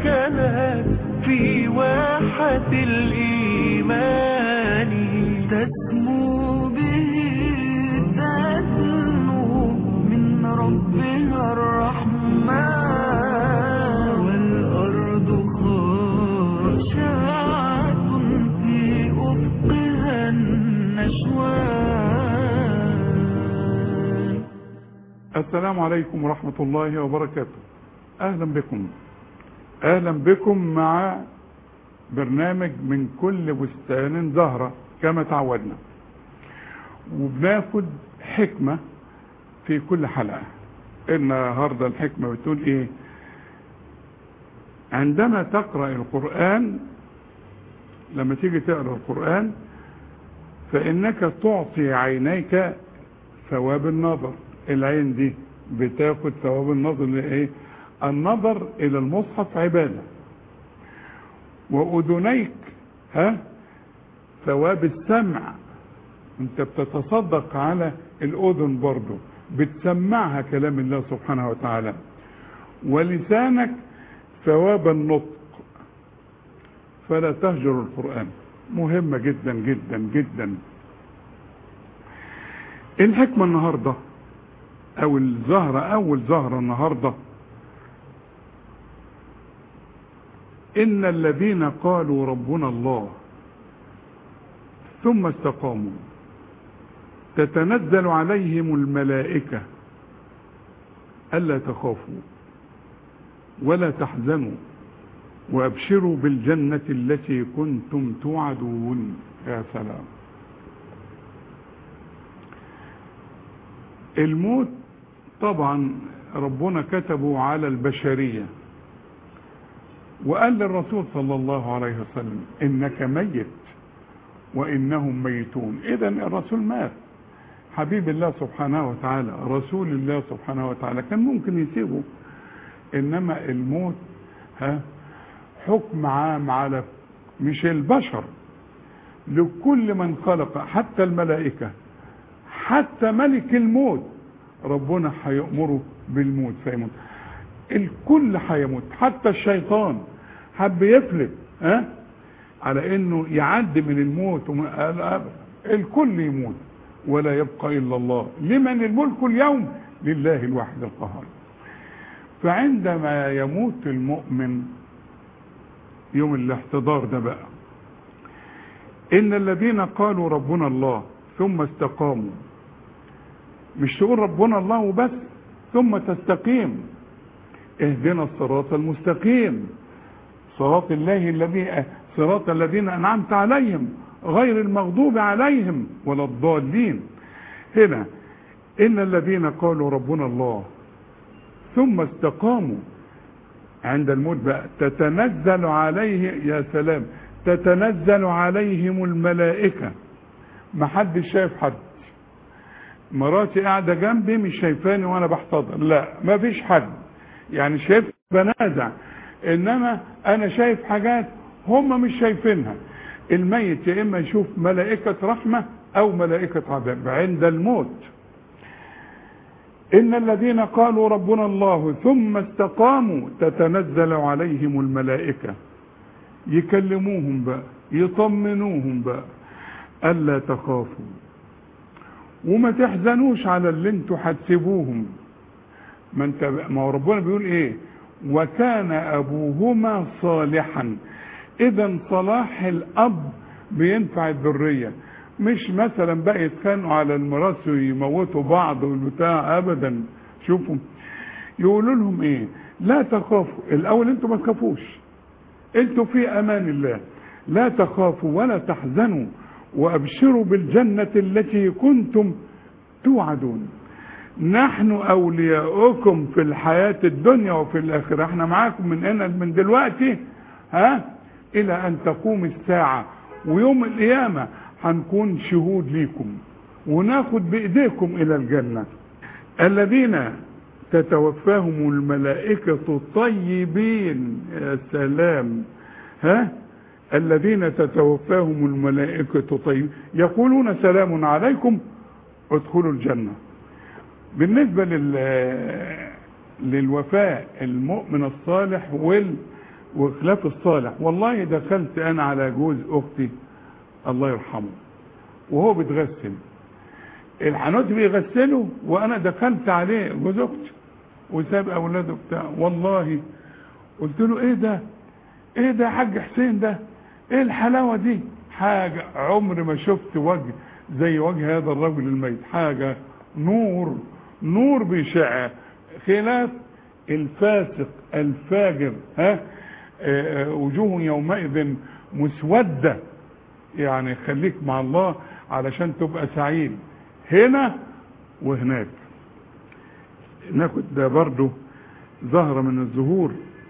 سكنت في واحة الإيمان تسمو به تسمو من ربها الرحمن والأرض خاشعة في أفقها النشوان السلام عليكم ورحمة الله وبركاته أهلا بكم أهلا بكم مع برنامج من كل بستان زهرة كما تعودنا وبناخد حكمة في كل حلقة النهاردة الحكمة بتقول ايه عندما تقرأ القرآن لما تيجي تقرأ القرآن فإنك تعطي عينيك ثواب النظر العين دي بتاخد ثواب النظر لايه النظر الى المصحف عباده واذنيك ها ثواب السمع انت بتتصدق على الاذن برضه بتسمعها كلام الله سبحانه وتعالى ولسانك ثواب النطق فلا تهجر القران مهمه جدا جدا جدا الحكمه النهارده او الزهرة اول زهرة النهاردة ان الذين قالوا ربنا الله ثم استقاموا تتنزل عليهم الملائكة ألا تخافوا ولا تحزنوا وأبشروا بالجنة التي كنتم توعدون يا سلام الموت طبعا ربنا كتبه على البشرية وقال للرسول صلى الله عليه وسلم انك ميت وانهم ميتون اذا الرسول مات حبيب الله سبحانه وتعالى رسول الله سبحانه وتعالى كان ممكن يسيبه انما الموت ها حكم عام على مش البشر لكل من خلق حتى الملائكه حتى ملك الموت ربنا هيأمره بالموت فيموت الكل هيموت حتى الشيطان حب يفلت ها على انه يعدي من الموت ومن الكل يموت ولا يبقى الا الله لمن الملك اليوم لله الواحد القهار فعندما يموت المؤمن يوم الاحتضار ده بقى ان الذين قالوا ربنا الله ثم استقاموا مش تقول ربنا الله وبس ثم تستقيم اهدنا الصراط المستقيم صراط الله الذي صراط الذين انعمت عليهم غير المغضوب عليهم ولا الضالين هنا ان الذين قالوا ربنا الله ثم استقاموا عند الموت بقى تتنزل عليه يا سلام تتنزل عليهم الملائكه ما حدش شايف حد مراتي قاعده جنبي مش شايفاني وانا بحتضر لا ما فيش حد يعني شايف بنازع انما انا شايف حاجات هم مش شايفينها الميت يا اما يشوف ملائكه رحمه او ملائكه عذاب عند الموت ان الذين قالوا ربنا الله ثم استقاموا تتنزل عليهم الملائكه يكلموهم بقى يطمنوهم بقى الا تخافوا وما تحزنوش على اللي انتوا هتسيبوهم ما انت ما هو ربنا بيقول ايه وكان ابوهما صالحا اذا صلاح الاب بينفع الذريه مش مثلا بقى يتخانقوا على الميراث ويموتوا بعض والبتاع ابدا شوفوا يقولوا لهم ايه لا تخافوا الاول انتوا ما تخافوش انتوا في امان الله لا تخافوا ولا تحزنوا وابشروا بالجنة التي كنتم توعدون نحن اولياؤكم في الحياة الدنيا وفي الاخرة احنا معاكم من هنا من دلوقتي ها الى ان تقوم الساعة ويوم القيامة هنكون شهود ليكم وناخد بايديكم الى الجنة الذين تتوفاهم الملائكة طيبين يا سلام ها الذين تتوفاهم الملائكة طيب يقولون سلام عليكم ادخلوا الجنة بالنسبة لل للوفاء المؤمن الصالح وخلاف الصالح والله دخلت انا على جوز اختي الله يرحمه وهو بيتغسل الحنوت بيغسله وانا دخلت عليه جوز اختي وساب اولاده بتاع والله قلت له ايه ده ايه ده يا حاج حسين ده ايه الحلاوه دي حاجه عمري ما شفت وجه زي وجه هذا الرجل الميت حاجه نور نور بيشع خلاف الفاسق الفاجر ها آه، آه، وجوه يومئذ مسودة يعني خليك مع الله علشان تبقى سعيد هنا وهناك ناخد ده برضو زهرة من الزهور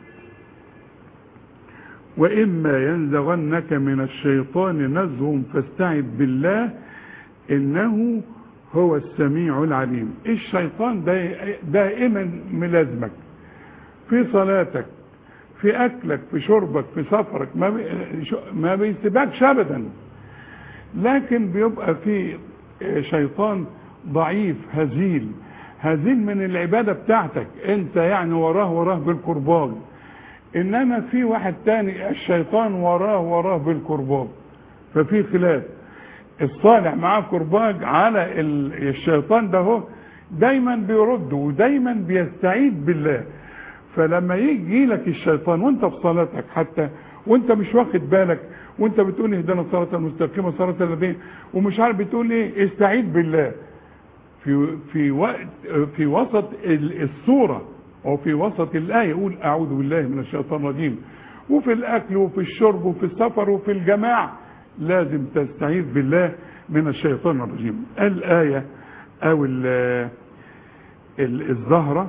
وإما ينزغنك من الشيطان نزغ فاستعذ بالله إنه هو السميع العليم الشيطان دا- دائما ملازمك في صلاتك في أكلك في شربك في سفرك ما, بي ما بيسيبكش أبدا لكن بيبقى في شيطان ضعيف هزيل هزيل من العبادة بتاعتك انت يعني وراه وراه بالقربان انما في واحد تاني الشيطان وراه وراه بالقربان ففي خلاف الصالح معاه كرباج على ال- الشيطان ده هو دايما بيرد ودايما بيستعيد بالله فلما يجي لك الشيطان وانت في صلاتك حتى وانت مش واخد بالك وانت بتقول اهدنا الصراط المستقيم صراط الذين ومش عارف بتقول ايه استعيد بالله في في وقت في وسط ال- السوره او في وسط الايه يقول اعوذ بالله من الشيطان الرجيم وفي الاكل وفي الشرب وفي السفر وفي الجماع لازم تستعيذ بالله من الشيطان الرجيم الايه او ال- ال- الزهره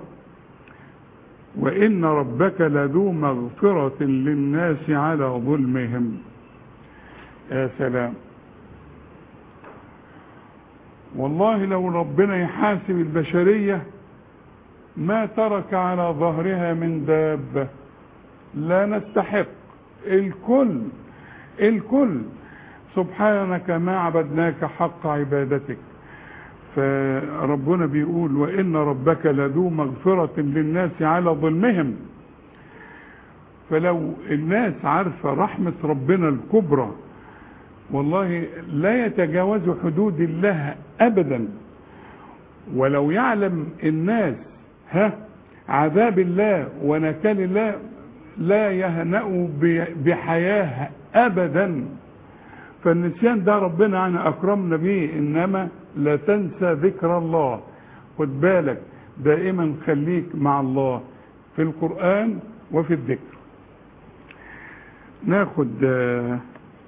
وإن ربك لذو مغفرة للناس على ظلمهم يا سلام والله لو ربنا يحاسب البشرية ما ترك على ظهرها من دابة لا نستحق الكل الكل سبحانك ما عبدناك حق عبادتك فربنا بيقول وإن ربك لذو مغفرة للناس على ظلمهم فلو الناس عارفة رحمة ربنا الكبرى والله لا يتجاوز حدود الله أبدا ولو يعلم الناس ها عذاب الله ونكال الله لا يهنأوا ب- بحياة أبدا فالنسيان ده ربنا يعني أكرمنا به إنما لا تنسى ذكر الله خد بالك دائما خليك مع الله في القرآن وفي الذكر ناخد آه،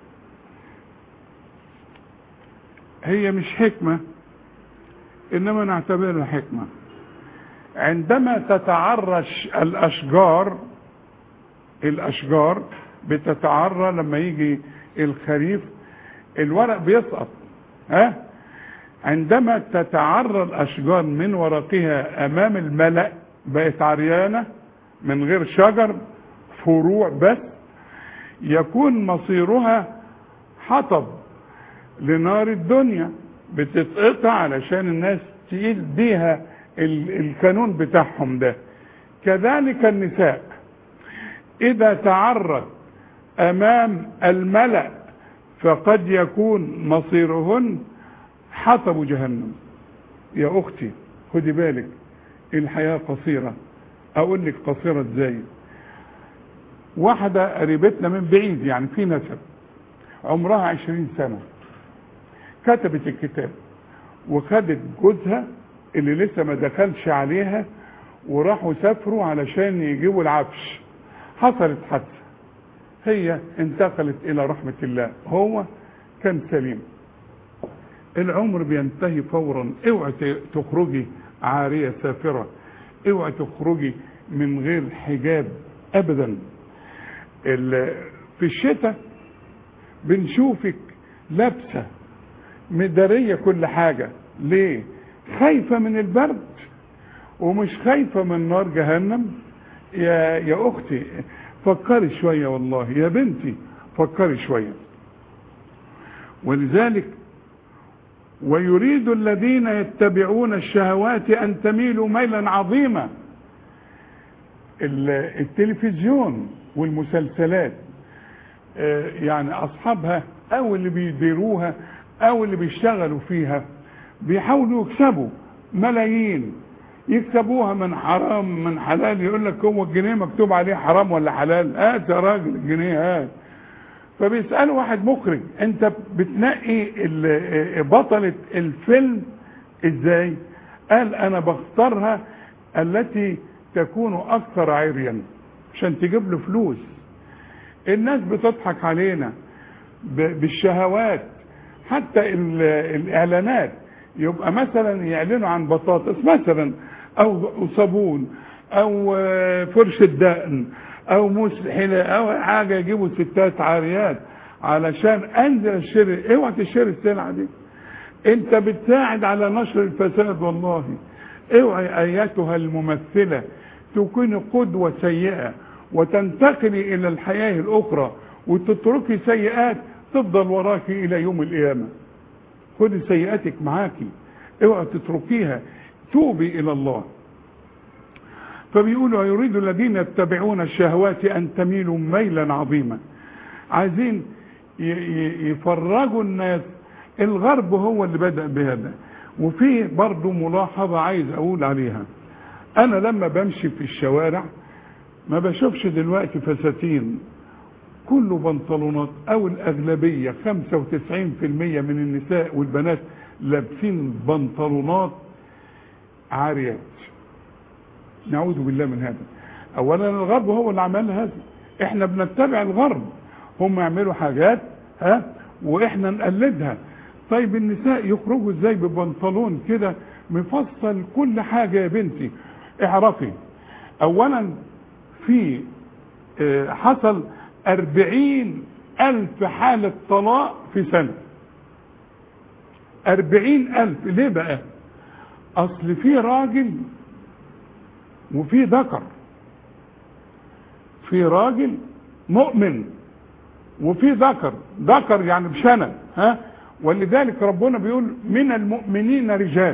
هي مش حكمة إنما نعتبرها حكمة عندما تتعرش الأشجار الأشجار بتتعرى لما يجي الخريف الورق بيسقط ها عندما تتعرى الأشجار من ورقها أمام الملأ بقت عريانة من غير شجر فروع بس يكون مصيرها حطب لنار الدنيا بتتقطع علشان الناس تقيل بيها ال- القانون بتاعهم ده كذلك النساء إذا تعرض أمام الملأ فقد يكون مصيرهن حطب جهنم يا أختي خدي بالك الحياة قصيرة أقول لك قصيرة إزاي واحدة قريبتنا من بعيد يعني في نسب عمرها عشرين سنة كتبت الكتاب وخدت جوزها اللي لسه ما دخلش عليها وراحوا سافروا علشان يجيبوا العفش حصلت حادثة هي انتقلت الى رحمة الله هو كان سليم العمر بينتهي فورا اوعى ت- تخرجي عارية سافرة اوعى تخرجي من غير حجاب ابدا ال- في الشتاء بنشوفك لابسة مدارية كل حاجة ليه خايفة من البرد ومش خايفة من نار جهنم يا يا اختي فكري شوية والله يا بنتي فكري شوية ولذلك ويريد الذين يتبعون الشهوات ان تميلوا ميلا عظيما ال- التلفزيون والمسلسلات آه، يعني اصحابها او اللي بيديروها او اللي بيشتغلوا فيها بيحاولوا يكسبوا ملايين يكسبوها من حرام من حلال يقول لك هو الجنيه مكتوب عليه حرام ولا حلال هات يا راجل الجنيه هات فبيسألوا واحد مخرج انت بتنقي ال- بطلة الفيلم ازاي قال انا بختارها التي تكون اكثر عريا عشان تجيب له فلوس الناس بتضحك علينا ب- بالشهوات حتى ال- الاعلانات يبقى مثلا يعلنوا عن بطاطس مثلا او صابون او آه، فرشة دقن او موس حلاقة او حاجة يجيبوا ستات عاريات علشان انزل اشتري اوعى تشتري السلعة دي انت بتساعد على نشر الفساد والله اوعي ايتها الممثلة تكون قدوة سيئة وتنتقلي الى الحياة الاخرى وتتركي سيئات تفضل وراك الى يوم القيامة خدي سيئاتك معاكي اوعى تتركيها توبي الى الله فبيقولوا يريد الذين يتبعون الشهوات ان تميلوا ميلا عظيما عايزين ي- ي- يفرجوا الناس الغرب هو اللي بدأ بهذا وفي برضو ملاحظة عايز اقول عليها انا لما بمشي في الشوارع ما بشوفش دلوقتي فساتين كله بنطلونات او الاغلبية 95% من النساء والبنات لابسين بنطلونات عاريات نعوذ بالله من هذا اولا الغرب هو اللي عمل هذا احنا بنتبع الغرب هم يعملوا حاجات ها واحنا نقلدها طيب النساء يخرجوا ازاي ببنطلون كده مفصل كل حاجة يا بنتي اعرفي اولا في آه، حصل أربعين ألف حالة طلاق في سنة أربعين ألف ليه بقى أصل في راجل وفي ذكر في راجل مؤمن وفي ذكر ذكر يعني بشنب ها ولذلك ربنا بيقول من المؤمنين رجال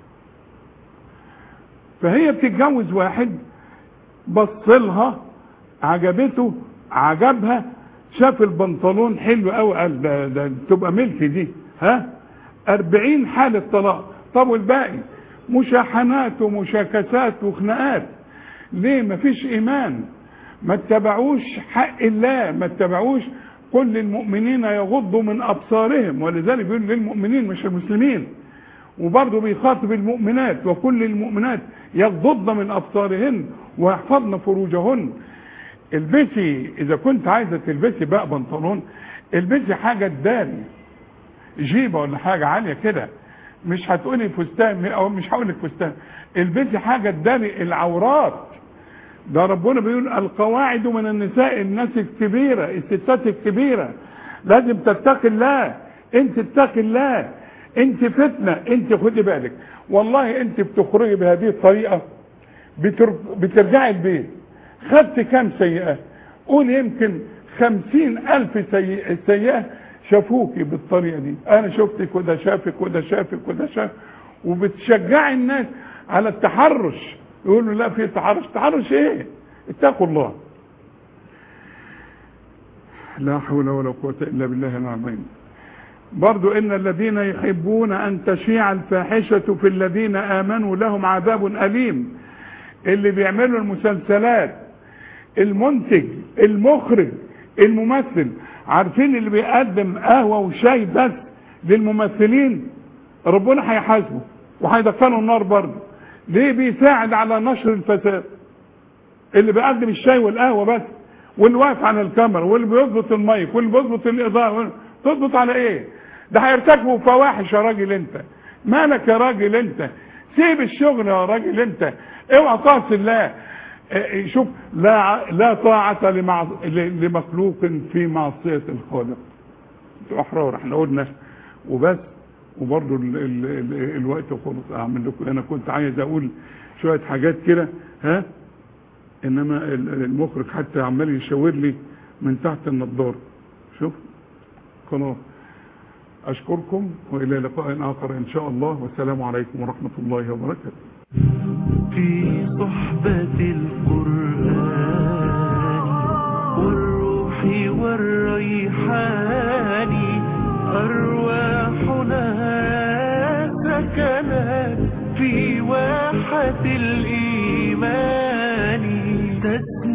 فهي بتتجوز واحد بصلها عجبته عجبها شاف البنطلون حلو قوي قال ده, ده تبقى ملك دي ها أربعين حالة طلاق طب والباقي مشاحنات ومشاكسات وخناقات ليه مفيش ايمان ما اتبعوش حق الله ما اتبعوش كل المؤمنين يغضوا من ابصارهم ولذلك بيقول للمؤمنين مش المسلمين وبرضه بيخاطب المؤمنات وكل المؤمنات يغضضن من ابصارهن ويحفظن فروجهن البسي اذا كنت عايزه تلبسي بقى بنطلون البسي حاجه تداري جيبه ولا حاجه عاليه كده مش هتقولي فستان او مش هقول لك فستان البسي حاجه تداري العورات ده ربنا بيقول القواعد من النساء الناس الكبيره الستات الكبيره لازم تتقي الله انت اتقي الله انت فتنه انت خدي بالك والله انت بتخرجي بهذه الطريقه بتر... بترجعي البيت خدت كام سيئه قول يمكن خمسين الف سيئه سيئه شافوكي بالطريقه دي انا شفتك وده شافك وده شافك وده شافك وبتشجعي الناس على التحرش يقولوا لا في تحرش تحرش ايه اتقوا الله لا حول ولا قوة إلا بالله العظيم برضو إن الذين يحبون أن تشيع الفاحشة في الذين آمنوا لهم عذاب أليم اللي بيعملوا المسلسلات المنتج المخرج الممثل عارفين اللي بيقدم قهوة وشاي بس للممثلين ربنا هيحاسبه وهيدخله النار برضه ليه بيساعد على نشر الفساد اللي بيقدم الشاي والقهوة بس واللي واقف على الكاميرا واللي بيظبط المايك واللي بيظبط الاضاءة تظبط على ايه ده هيرتكبوا فواحش يا راجل انت مالك يا راجل انت سيب الشغل يا راجل انت اوعى تعصي الله اه، شوف لا لا طاعة لمع... ل- لمخلوق في معصية الخالق انتوا احرار احنا قلنا وبس وبرضه ال... ال... ال... الوقت خلص اعمل لكم انا كنت عايز اقول شوية حاجات كده ها انما ال- المخرج حتى عمال يشاور لي من تحت النضاره شوف خلاص اشكركم والى لقاء اخر ان شاء الله والسلام عليكم ورحمه الله وبركاته في صحبة القرآن والريحان أرواحنا سكنت في واحة الإيمان تسمو